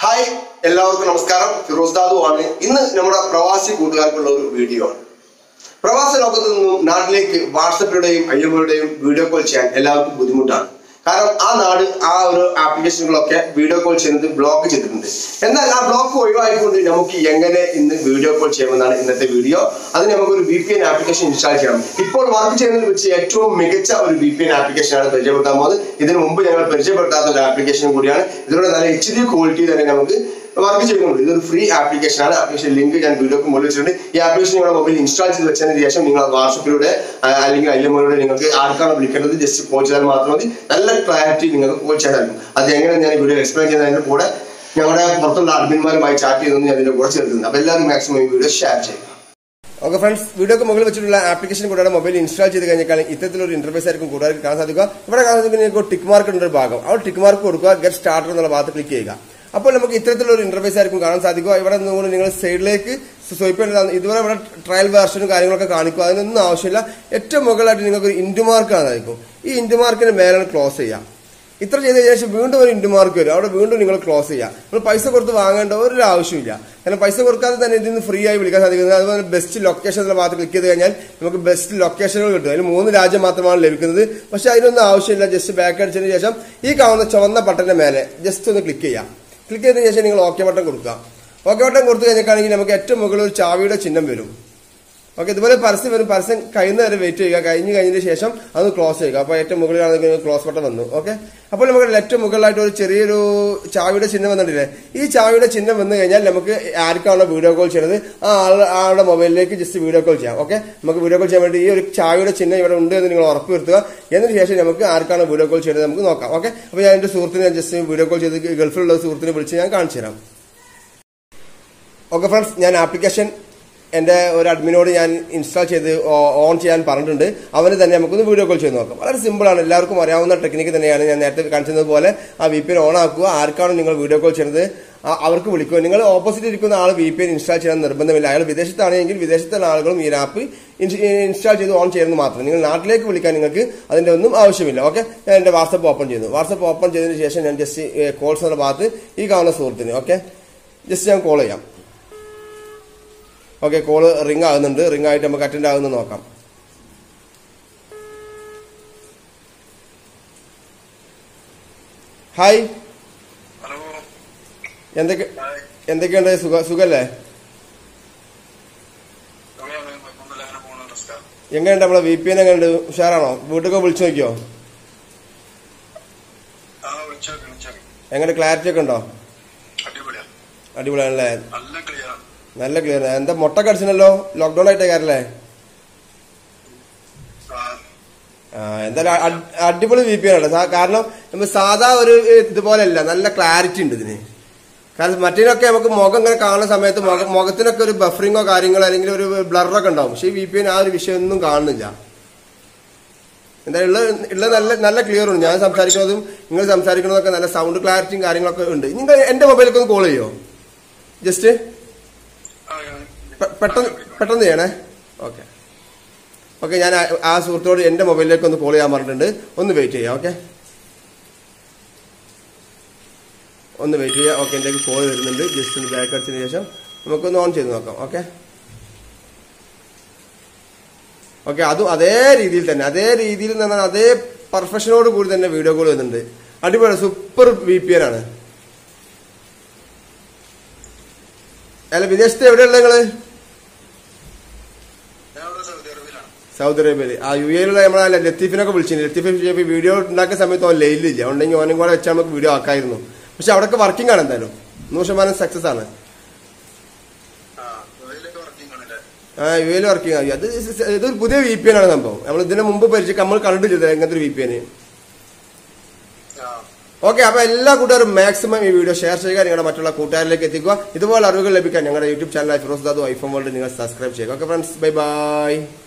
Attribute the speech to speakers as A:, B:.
A: hi എല്ലാവർക്കും നമസ്കാരം ഫിറോസ് ദാദു ആണ് ഇന്ന് നമ്മുടെ പ്രവാസി കൂട്ടുകാർക്കുള്ള ഒരു വീഡിയോ ആണ് പ്രവാസ ലോകത്ത് നിന്നും നാട്ടിലേക്ക് വാട്സപ്പിലൂടെയും ഐഎമ്മുകളുടെയും വീഡിയോ കോൾ ചെയ്യാൻ എല്ലാവർക്കും ബുദ്ധിമുട്ടാണ് കാരണം ആ നാട് ആ ഒരു ആപ്ലിക്കേഷനുകളൊക്കെ വീഡിയോ കോൾ ചെയ്യുന്നത് ബ്ലോക്ക് ചെയ്തിട്ടുണ്ട് എന്നാൽ ആ ബ്ലോക്ക് ഒഴിവായിക്കൊണ്ട് നമുക്ക് എങ്ങനെ ഇന്ന് വീഡിയോ കോൾ ചെയ്യാമെന്നാണ് ഇന്നത്തെ വീഡിയോ അതിന് നമുക്ക് ഒരു V P N application install ചെയ്യണം ഇപ്പോൾ വർക്ക് ചെയ്യുന്നതിൽ വെച്ച് ഏറ്റവും മികച്ച ഒരു വി പി എൻ ആപ്ലിക്കേഷനാണ് പരിചയപ്പെടുത്താൻ പോകുന്നത് ഇതിനു മുമ്പ് ഞങ്ങൾ പരിചയപ്പെടുത്താത്ത ഒരു ആപ്ലിക്കേഷൻ കൂടിയാണ് ഇതിലൂടെ നല്ല എച്ച് ഡി ക്വാളിറ്റി തന്നെ നമുക്ക് വർക്ക് ചെയ്യുന്നുണ്ട് ഇതൊരു ഫ്രീ ആപ്ലിക്കേഷൻ ആണ് ആപ്ലിക്കേഷൻ ലിങ്ക് ഞാൻ വീഡിയോക്ക് മുകളിൽ വെച്ചിട്ടുണ്ട് ഈ ആപ്ലിക്കേഷൻ നിങ്ങളുടെ മൊബൈൽ ഇൻസ്റ്റാൾ ചെയ്ത് വെച്ചതിന് ശേഷം നിങ്ങൾ വാട്സപ്പിലൂടെ ആ, അല്ലെങ്കിൽ ഐ എമ്മിലൂടെ നിങ്ങൾക്ക് ആർക്കാണ് വിളിക്കേണ്ടത് ജസ്റ്റ് കോൾ ചെയ്താൽ മാത്രം മതി നല്ല ക്ലാരിറ്റി നിങ്ങൾക്ക് കോൾ ചെയ്യാൻ സാധിക്കും അത് എങ്ങനെ ഞാൻ ഈ വീഡിയോ എക്സ്പ്ലെയിൻ ചെയ്യുന്നതിന്റെ കൂടെ ഞങ്ങളുടെ പുറത്തുള്ള അഡ്മിന്മാരുമായി ചാറ്റ് ചെയ്യുന്നത് ഞാൻ ഇതിന്റെ കൂടെ ചേർക്കുന്നുണ്ട് അപ്പോൾ എല്ലാവരും മാക്സിമം ഈ വീഡിയോ ഷെയർ ചെയ്യുക ഓക്കെ ഫ്രണ്ട്സ് വീഡിയോക്ക് മുകളിൽ വെച്ചിട്ടുള്ള ആപ്ലിക്കേഷൻ കൂടെ മൊബൈൽ ഇൻസ്റ്റാൾ ചെയ്ത് കഴിഞ്ഞാൽ ഇത്തരത്തിലൊരു ഇന്റർഫേസ് ആയിരിക്കും കൂടുതൽ കാണാൻ സാധിക്കുക ഇവിടെ കാണാൻ സാധിക്കും നിങ്ങൾക്ക് ടിക്ക് മാർക്ക് ഉണ്ട് ഒരു ഭാഗം ആ ടിക്ക് മാർക്ക് കൊടുക്കുക ഗെറ്റ് സ്റ്റാർട്ടർ എന്നുള്ള ഭാഗത്ത് ക്ലിക്ക് ചെയ്യുക അപ്പോൾ നമുക്ക് ഇത്തരത്തിലുള്ള ഒരു ഇന്റർഫേസ് ആയിരിക്കും കാണാൻ സാധിക്കുക ഇവിടെ നിന്നുകൊണ്ട് നിങ്ങൾ സൈഡിലേക്ക് സ്വൈപ്പ് ചെയ്യേണ്ടതാണ് ഇതുവരെ ഇവിടെ ട്രയൽ വേർഷനും കാര്യങ്ങളൊക്കെ കാണിക്കുക അതിനൊന്നും ആവശ്യമില്ല ഏറ്റവും മുകളിലായിട്ട് നിങ്ങൾക്ക് ഒരു ഇൻഡു മാർക്ക് കാണാനായിരിക്കും ഈ ഇൻഡു മാർക്കിന് മേലാണ് ക്ലോസ് ചെയ്യാം ഇത്ര ചെയ്ത ശേഷം വീണ്ടും ഒരു ഇൻഡു മാർക്ക് വരും അവിടെ വീണ്ടും നിങ്ങൾ ക്ലോസ് ചെയ്യുക നിങ്ങൾ പൈസ കൊടുത്ത് വാങ്ങേണ്ട ഒരു ആവശ്യമില്ല കാരണം പൈസ കൊടുക്കാതെ തന്നെ ഇതിൽ നിന്ന് ഫ്രീ ആയി വിളിക്കാൻ സാധിക്കുന്നത് അതുപോലെ ബെസ്റ്റ് ലൊക്കേഷൻ എന്നുള്ള ഭാഗത്ത് ക്ലിക്ക് ചെയ്ത് കഴിഞ്ഞാൽ നമുക്ക് ബെസ്റ്റ് ലൊക്കേഷനുകൾ കിട്ടും അതിൽ മൂന്ന് രാജ്യം മാത്രമാണ് ലഭിക്കുന്നത് പക്ഷെ അതിനൊന്നും ആവശ്യമില്ല ജസ്റ്റ് ബാക്ക് അടിച്ചതിന് ശേഷം ഈ കാണുന്ന ചുവന്ന ബട്ടന്റെ മേലെ ജസ്റ്റ് ഒന്ന് ക്ലിക്ക് ചെയ്യാം ക്ലിക്ക് ചെയ്തതിന് ശേഷം നിങ്ങൾ ഓക്കെ ബട്ടൺ കൊടുക്കുക ഓക്കെ ബട്ടൺ കൊടുത്തു കഴിഞ്ഞിട്ടാണെങ്കിൽ നമുക്ക് ഏറ്റവും മുകളിൽ ഒരു ചാവിയുടെ ചിഹ്നം വരും ഓക്കെ ഇതുപോലെ പരസ്യം വരും പരസ്യം കഴിയുന്ന വരെ വെയിറ്റ് ചെയ്യുക കഴിഞ്ഞ് കഴിഞ്ഞതിന് ശേഷം അത് ക്ലോസ് ചെയ്യുക അപ്പോൾ ഏറ്റവും മുകളിലാണെങ്കിൽ ക്ലോസ് ബട്ടൺ വന്നു ഓക്കെ അപ്പോൾ നമുക്ക് ഏറ്റവും മുകളിലായിട്ട് ഒരു ചെറിയൊരു ചാവിയുടെ ചിഹ്നം വന്നിട്ടില്ലേ ഈ ചാവിയുടെ ചിഹ്നം വന്നു കഴിഞ്ഞാൽ നമുക്ക് ആർക്കാണോ വീഡിയോ കോൾ ചെയ്യുന്നത് ആ ആൾ ആളുടെ മൊബൈലിലേക്ക് ജസ്റ്റ് വീഡിയോ കോൾ ചെയ്യാം ഓക്കെ നമുക്ക് വീഡിയോ കോൾ ചെയ്യാൻ വേണ്ടി ഈ ഒരു ചാവിയുടെ ചിഹ്നം ഇവിടെ ഉണ്ട് എന്ന് നിങ്ങൾ ഉറപ്പ് വരുത്തുക എന്നതിന് ശേഷം നമുക്ക് ആർക്കാണ് വീഡിയോ കോൾ ചെയ്യുന്നത് നമുക്ക് നോക്കാം ഓക്കെ അപ്പോൾ ഞാൻ എൻ്റെ സുഹൃത്തിനെ ജസ്റ്റ് വീഡിയോ കോൾ ചെയ്ത് ഗൾഫിലുള്ള സുഹൃത്തിനെ വിളിച്ച് ഞാൻ കാണിച്ചു തരാം ഓക്കെ ഫ്രണ്ട്സ് ഞാൻ ആപ്ലിക്കേഷൻ എൻ്റെ ഒരു അഡ്മിനോട് ഞാൻ ഇൻസ്റ്റാൾ ചെയ്ത് ഓൺ ചെയ്യാൻ പറഞ്ഞിട്ടുണ്ട് അവന് തന്നെ നമുക്കൊന്ന് വീഡിയോ കോൾ ചെയ്ത് നോക്കാം വളരെ സിമ്പിളാണ് എല്ലാവർക്കും അറിയാവുന്ന ടെക്നിക്ക് തന്നെയാണ് ഞാൻ നേരത്തെ കാണിച്ചത് പോലെ ആ വി പി എൻ ഓൺ ആക്കുക ആർക്കാണ് നിങ്ങൾ വീഡിയോ കോൾ ചെയ്യുന്നത് ആ- അവർക്ക് വിളിക്കുക നിങ്ങൾ ഓപ്പോസിറ്റ് ഇരിക്കുന്ന ആൾ വി പി എൻ ഇൻസ്റ്റാൾ ചെയ്യാൻ നിർബന്ധമില്ല അയാൾ വിദേശത്താണെങ്കിൽ വിദേശത്തുള്ള ആളുകളും ഈ ആപ്പ് ഇൻസ്റ്റാൾ ചെയ്ത് ഓൺ ചെയ്യുന്നത് മാത്രം നിങ്ങൾ നാട്ടിലേക്ക് വിളിക്കാൻ നിങ്ങൾക്ക് അതിന്റെ ഒന്നും ആവശ്യമില്ല ഓക്കെ ഞാൻ എൻ്റെ വാട്സപ്പ് ഓപ്പൺ ചെയ്യുന്നു വാട്സപ്പ് ഓപ്പൺ ചെയ്തതിന് ശേഷം ഞാൻ ജസ്റ്റ് കോൾസ് എന്ന ഭാഗത്ത് ഈ കാണുന്ന സുഹൃത്തിന് ഓക്കെ ജസ്റ്റ് ഞാൻ കോൾ ചെയ്യാം ഓക്കെ കോള് റിംഗ് ആകുന്നുണ്ട് റിംഗ് ആയിട്ട് നമുക്ക് അറ്റൻഡ് ആകുന്നത് നോക്കാം ഹായ്
B: ഹലോ
A: എന്തൊക്കെ
B: ഹായ്
A: എന്തൊക്കെയുണ്ട് സുഖ സുഖല്ലേ
B: സുഖമാണ് കുഴപ്പമൊന്നുമില്ല അങ്ങനെ പോകണം നമസ്കാരം
A: എങ്ങനെയുണ്ട് നമ്മളെ വി പി എൻ എങ്ങനെയുണ്ട് ഉഷാറാണോ വീട്ടിലൊക്കെ വിളിച്ചു നോക്കിയോ
B: ആ വിളിച്ചോക്കി വിളിച്ചോക്കി
A: എങ്ങനെ ക്ലാരിറ്റി ഒക്കെ ഉണ്ടോ
B: അടിപൊളിയാണ്
A: അടിപൊളിയാണല്ലേ
B: നല്ല ക്ലിയർ ആണ്
A: നല്ല ക്ലിയർ എന്താ മുട്ട കടിച്ചല്ലോ ലോക്ക്ഡൌൺ ആയിട്ടേ കാര്യല്ലേ
B: ആ,
A: ആ, എന്തായാലും അ- അടിപൊളി വി പി ആണ് കാരണം നമ്മൾ സാധാ ഒരു ഇതുപോലെയല്ല നല്ല ക്ലാരിറ്റി ഉണ്ട് ഇതിന് കാരണം മറ്റേനൊക്കെ നമുക്ക് മുഖം ഇങ്ങനെ കാണുന്ന സമയത്ത് മുഖ- മുഖത്തിനൊക്കെ ഒരു ബഫറിങ്ങോ കാര്യങ്ങളോ അല്ലെങ്കിൽ ഒരു ബ്ലറൊക്കെ ഉണ്ടാവും പക്ഷേ ഈ വി പി ആ ഒരു വിഷയമൊന്നും കാണുന്നില്ല എന്തായാലും ഉള്ള ഉള്ള നല്ല നല്ല ക്ലിയർ ഉണ്ട് ഞാൻ സംസാരിക്കുന്നതും നിങ്ങൾ സംസാരിക്കുന്നതൊക്കെ നല്ല സൗണ്ട് ക്ലാരിറ്റിയും കാര്യങ്ങളൊക്കെ ഉണ്ട് നിങ്ങൾ എന്റെ മൊബൈലിലേക്ക് ഒന്ന് കോൾ ചെയ്യോ ജസ്റ്റ്
B: ആ, ഞാൻ-
A: പെ- പെട്ടെന്ന് പെട്ടെന്ന് ചെയ്യണേ ഓക്കെ ഓക്കെ ഞാൻ ആ- ആ സുഹൃത്തോട് എൻ്റെ മൊബൈലിലേക്ക് ഒന്ന് കോൾ ചെയ്യാൻ പറഞ്ഞിട്ടുണ്ട് ഒന്ന് വെയിറ്റ് ചെയ്യാം ഓക്കെ ഒന്ന് വെയിറ്റ് ചെയ്യാം ഓക്കെ എൻ്റെ കോൾ വരുന്നുണ്ട് ജസ്റ്റ് ഒന്ന് ബാക്ക് അടിച്ചതിന് ശേഷം നമുക്കൊന്ന് ഓൺ ചെയ്ത് നോക്കാം ഓക്കെ ഓക്കെ അതും അതേ രീതിയിൽ തന്നെ അതേ രീതിയിൽ തന്നെ അതേ പെർഫെക്ഷനോട് കൂടി തന്നെ വീഡിയോ കോൾ വരുന്നുണ്ട് അടിപൊളി സൂപ്പർ വി പി എൻ ആണ് അല്ല വിദേശത്ത് എവിടെയുള്ള നിങ്ങള്
B: ഞാൻ ഇവിടെ സൗദി അറേബ്യയിലാണ്
A: സൗദി അറേബ്യയിൽ ആ യു എയിലുള്ള നമ്മളെ ലത്തീഫിനൊക്കെ വിളിച്ചിരുന്നു ലത്തീഫ് വീഡിയോ ഉണ്ടാക്കുന്ന സമയത്ത് ഓൻ ലൈലില്ല ഉണ്ടെങ്കിൽ ഓനും കൂടെ വെച്ചാൽ നമുക്ക് വീഡിയോ ആക്കായിരുന്നു പക്ഷെ അവിടെയൊക്കെ വർക്കിംഗ് ആണ് എന്തായാലും നൂറ് ശതമാനം സക്സസ് ആണ്
B: ആ ദുബൈയിലൊക്കെ വർക്കിംഗ് ആണല്ലേ
A: ആ യു എയിൽ വർക്കിംഗ് ആയി അത് ഇതൊരു പുതിയ വി പി എൻ ആണ് സംഭവം നമ്മൾ ഇതിന് മുമ്പ് പരിചയം നമ്മൾ കണ്ടിട്ടില്ല ഇങ്ങനത്തെ ഒരു വി പി എൻ
B: ആ
A: ഓക്കെ അപ്പൊ എല്ലാ കൂട്ടുകാരും മാക്സിമം ഈ വീഡിയോ ഷെയർ ചെയ്യുക നിങ്ങളുടെ മറ്റുള്ള കൂട്ടുകാരിലേക്ക് എത്തിക്കുക ഇതുപോലെ അറിവുകൾ ലഭിക്കാൻ ഞങ്ങളുടെ YouTube channel Firoz Dadu iPhone world നിങ്ങൾ സബ്സ്ക്രൈബ് ചെയ്യുക ഓക്കെ ഫ്രണ്ട്സ് ബൈ ബൈ